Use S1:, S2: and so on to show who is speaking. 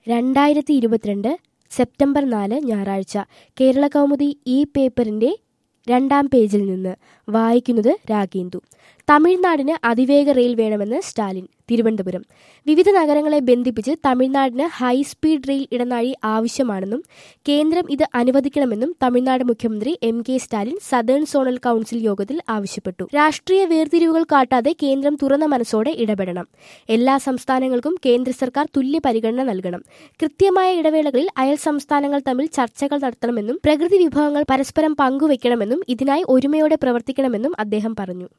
S1: രണ്ടായിരത്തി ഇരുപത്തിരണ്ട് സെപ്റ്റംബർ നാല് ഞായറാഴ്ച കേരള കൗമുദി ഈ പേപ്പറിന്റെ രണ്ടാം പേജിൽ നിന്ന് വായിക്കുന്നത് രാഗേന്ദു തമിഴ്നാടിന് അതിവേഗ റെയിൽ വേണമെന്ന് സ്റ്റാലിൻ തിരുവനന്തപുരം വിവിധ നഗരങ്ങളെ ബന്ധിപ്പിച്ച് തമിഴ്നാടിന് ഹൈസ്പീഡ് റെയിൽ ഇടനാഴി ആവശ്യമാണെന്നും കേന്ദ്രം ഇത് അനുവദിക്കണമെന്നും തമിഴ്നാട് മുഖ്യമന്ത്രി M K Stalin southern zonal council യോഗത്തിൽ ആവശ്യപ്പെട്ടു രാഷ്ട്രീയ വേർതിരിവുകൾ കാട്ടാതെ കേന്ദ്രം തുറന്ന മനസ്സോടെ ഇടപെടണം എല്ലാ സംസ്ഥാനങ്ങൾക്കും കേന്ദ്ര സർക്കാർ തുല്യ പരിഗണന നൽകണം കൃത്യമായ ഇടവേളകളിൽ അയൽ സംസ്ഥാനങ്ങൾ തമ്മിൽ ചർച്ചകൾ നടത്തണമെന്നും പ്രകൃതി വിഭവങ്ങൾ പരസ്പരം പങ്കുവയ്ക്കണമെന്നും ഇതിനായി ഒരുമയോടെ പ്രവർത്തിക്കണമെന്നും അദ്ദേഹം പറഞ്ഞു